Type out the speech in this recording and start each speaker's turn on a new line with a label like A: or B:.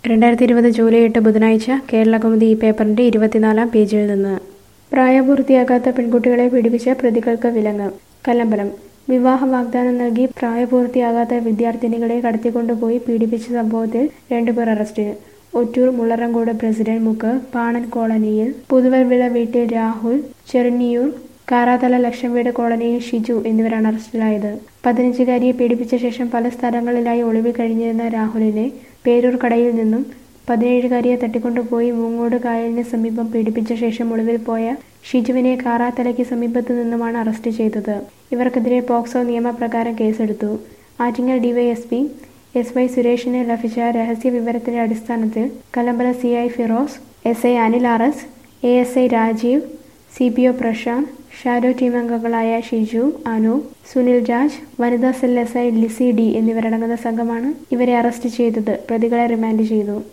A: രണ്ടായിരത്തി ഇരുപത് ജൂലൈ എട്ട് ബുധനാഴ്ച കേരളകൗമുദി ഈ പേപ്പറിന്റെ ഇരുപത്തിനാലാം പേജിൽ നിന്ന് പ്രായപൂർത്തിയാകാത്ത പെൺകുട്ടികളെ പീഡിപ്പിച്ച പ്രതികൾക്ക് വിലങ്ങ് കല്ലമ്പലം വിവാഹ വാഗ്ദാനം നൽകി പ്രായപൂർത്തിയാകാത്ത വിദ്യാർത്ഥിനികളെ കടത്തിക്കൊണ്ടുപോയി പീഡിപ്പിച്ച സംഭവത്തിൽ രണ്ടുപേർ അറസ്റ്റിൽ ഒറ്റൂർ മുള്ളറങ്കോട് പ്രസിഡന്റ് മുക്ക് പാണൻ കോളനിയിൽ പുതുവൽവിള വീട്ടിൽ രാഹുൽ ചെറുന്നിയൂർ കാറാതല ലക്ഷം വീട് കോളനിയിൽ ഷിജു എന്നിവരാണ് അറസ്റ്റിലായത് പതിനഞ്ചുകാരിയെ പീഡിപ്പിച്ച ശേഷം പല സ്ഥലങ്ങളിലായി ഒളിവിൽ കഴിഞ്ഞിരുന്ന രാഹുലിനെ പേരൂർ കടയിൽ നിന്നും പതിനേഴുകാരിയെ തട്ടിക്കൊണ്ടുപോയി മൂങ്ങോട് കായലിന് സമീപം പീഡിപ്പിച്ച ശേഷം ഒളിവിൽ പോയ ഷിജുവിനെ കാറാത്തലയ്ക്ക് സമീപത്തു നിന്നുമാണ് അറസ്റ്റ് ചെയ്തത് ഇവർക്കെതിരെ പോക്സോ നിയമപ്രകാരം കേസെടുത്തു ആറ്റിങ്ങൽ ഡിവൈഎസ്പി എസ് വൈ സുരേഷിന് ലഭിച്ച രഹസ്യ വിവരത്തിന്റെ അടിസ്ഥാനത്തിൽ കലമ്പല C I Firoz S I Anil R S A S I Rajeev C P O Prashanth shadow team അംഗങ്ങളായ ഷിജു അനു സുനിൽ രാജ് വനിതാ cell S I Lizy D എന്നിവരടങ്ങുന്ന സംഘമാണ് ഇവരെ അറസ്റ്റ് ചെയ്തത് പ്രതികളെ റിമാൻഡ് ചെയ്തു